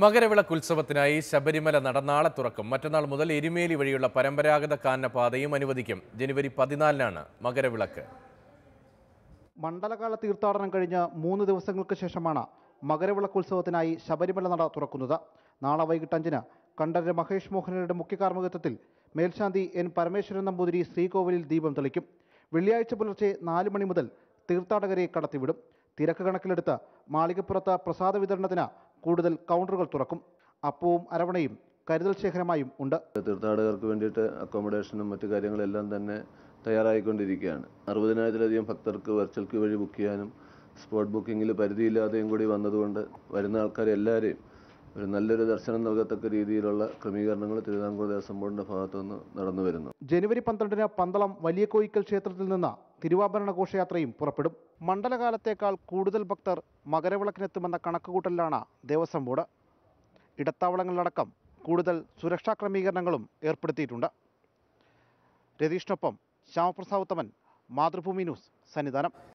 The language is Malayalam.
മകരവിളക്ക് ഉത്സവത്തിനായി ശബരിമല നട നാളെ തുറക്കും മറ്റന്നാൾ മുതൽ എരുമേലി വഴിയുള്ള പരമ്പരാഗത കാനനപാതയും അനുവദിക്കും ജനുവരി പതിനാലിനാണ് മകരവിളക്ക് മണ്ഡലകാല തീർത്ഥാടനം കഴിഞ്ഞ് മൂന്ന് ദിവസങ്ങൾക്ക് ശേഷമാണ് മകരവിളക്കുത്സവത്തിനായി ശബരിമല നട തുറക്കുന്നത് നാളെ വൈകിട്ട് അഞ്ചിന് കണ്ഠരര് മഹേഷ് മോഹനരുടെ മുഖ്യകാർമ്മികത്വത്തിൽ മേൽശാന്തി എൻ പരമേശ്വരൻ നമ്പൂതിരി ശ്രീകോവിലിൽ ദീപം തെളിക്കും വെള്ളിയാഴ്ച പുലർച്ചെ നാല് മണി മുതൽ തീർത്ഥാടകരെ കടത്തിവിടും തിരക്ക് കണക്കിലെടുത്ത് മാളികപ്പുറത്ത് പ്രസാദ വിതരണത്തിന് കൂടുതൽ കൗണ്ടറുകൾ തുറക്കും അപ്പവും അരവണയും കരുതൽ ശേഖരമായും ഉണ്ട് തീർത്ഥാടകർക്ക് വേണ്ടിയിട്ട് അക്കോമഡേഷനും മറ്റു കാര്യങ്ങളെല്ലാം തന്നെ തയ്യാറായിക്കൊണ്ടിരിക്കുകയാണ് അറുപതിനായിരത്തിലധികം ഭക്തർക്ക് വെർച്വൽ ക്യൂ വഴി ബുക്ക് ചെയ്യാനും സ്പോട്ട് ബുക്കിങ്ങിൽ പരിധിയില്ലാതെയും കൂടി വന്നതുകൊണ്ട് വരുന്ന ആൾക്കാരെ എല്ലാവരെയും ഒരു നല്ലൊരു ദർശനം നൽകത്തക്ക രീതിയിലുള്ള ക്രമീകരണങ്ങൾ തിരുവിതാംകൂർ ദേവസ്വം ബോർഡിൻ്റെ ഭാഗത്തുനിന്ന് നടന്നു വരുന്നു ജനുവരി പന്ത്രണ്ടിന് പന്തളം വലിയ കോയിക്കൽ ക്ഷേത്രത്തിൽ നിന്ന് തിരുവാഭരണ ഘോഷയാത്രയും പുറപ്പെടും മണ്ഡലകാലത്തേക്കാൾ കൂടുതൽ ഭക്തർ മകരവിളക്കിനെത്തുമെന്ന കണക്കുകൂട്ടലിലാണ് ദേവസ്വം ബോർഡ് ഇടത്താവളങ്ങളിലടക്കം കൂടുതൽ സുരക്ഷാ ക്രമീകരണങ്ങളും ഏർപ്പെടുത്തിയിട്ടുണ്ട് രതീഷിനൊപ്പം ശ്യാമപ്രസാദ് ഉത്തമൻ മാതൃഭൂമി ന്യൂസ് സന്നിധാനം